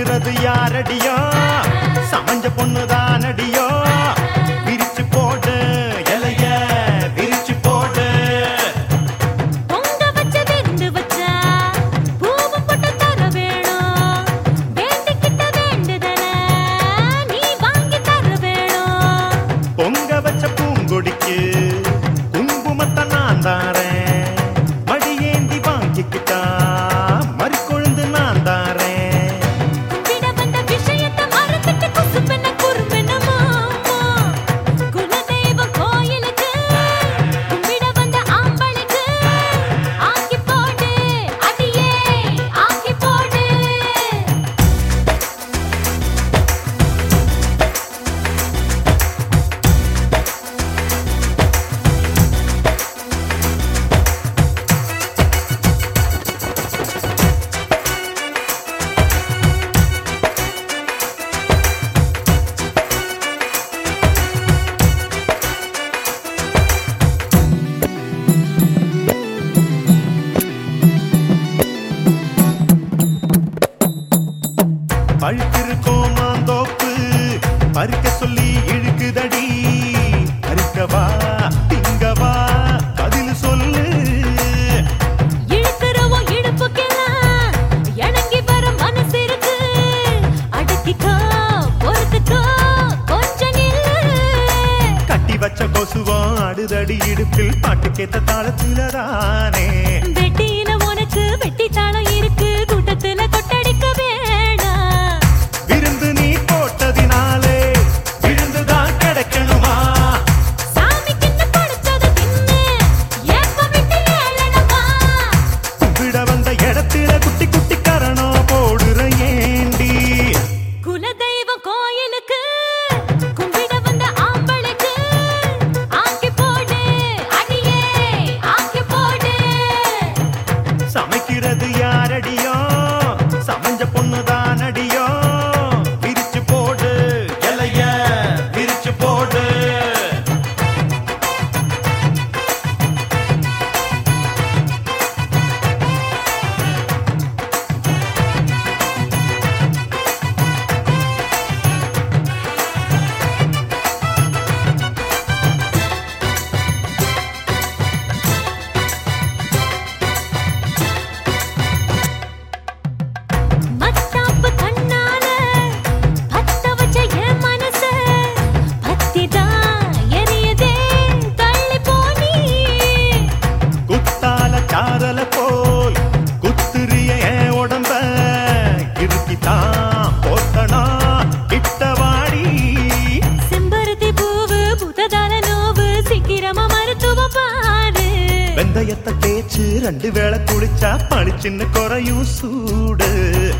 சமைக்கிறது யாரடியோ சமைஞ்ச பொண்ணுதான் அடியோ விரிச்சு போடு இலைய விரிச்சு போடு பொங்க வச்ச விருந்து வச்சா பூவு போட்டு தர வேணும் வேண்டிக்கிட்ட வேண்டுதல நீ வாங்கி தர வேணும் பொங்க வச்ச பூங்கொடிக்கு குங்குமத்தை நான் தாரேன் மடியேந்தி வாங்கிக்கிட்டா மறிக்கொழுந்து நான் தாரேன் கும்பிட வந்த விஷயத்தை மறந்துட்டு குசும்பென குறும்பென மாமா குலதெய்வம் கோயிலுக்கு கும்பிட வந்த ஆம்பளுக்கு ஆக்கி போடு அடியே ஆக்கி போடு பழுத்திருக்கோம் மாந்தோப்பு பறிக்க சொல்லி இழுக்குதடி பறிக்கவா திங்கவா பதில் சொல்லு இழுக்கிறவோ இடுப்புக்கெல்லாம் இணங்கி வர மனசு இருக்கு அடக்கிக்கோ பொறுத்துக்கோ கொஞ்சம் நில்லு கட்டி வச்ச கொசுவம் அடுதடி இடுப்பில் பாட்டுக்கேத்த தாளத்துல தானே வெட்டியில உனக்கு வெட்டி தாளம் இருக்கு கூட்டத்துல கொட்டடிக்க வேணாம் விருந்து நீ போட்டதினாலே விழுந்துதான் கிடைக்கணுமா சாமி கிட்ட படைச்சத தின்னு ஏப்ப விட்டு ஏளனமா விட வந்த இடத்துல குட்டி குட்டி கரணம் போடுற ஏண்டி குலதெய்வம் கோயிலுக்கு கும்பிட வந்த ஆம்பளுக்கு ஆக்கி போடு அடியே ஆக்கி போடு சமைக்கிறது யாரடியோ சமைஞ்ச பொண்ணுதான் அடியோ விரிச்சு போடு இலைய விரிச்சு போடு மத்தாப்பு கண்ணால பத்த வச்ச என் மனச பத்திதான் எரியுதே தள்ளி போனி குத்தால சாரல போல் குத்துறிய என் உடம்ப இருக்கித்தான் போத்தனா கிட்டவாடி செம்பருத்தி பூவு புத்ததால நோவு சீக்கிரமா மருத்துவ பாரு வெந்தயத்தை தேய்ச்சு ரெண்டு வேளை குளிச்சா பளிச்சுன்னு குறையும் சூடு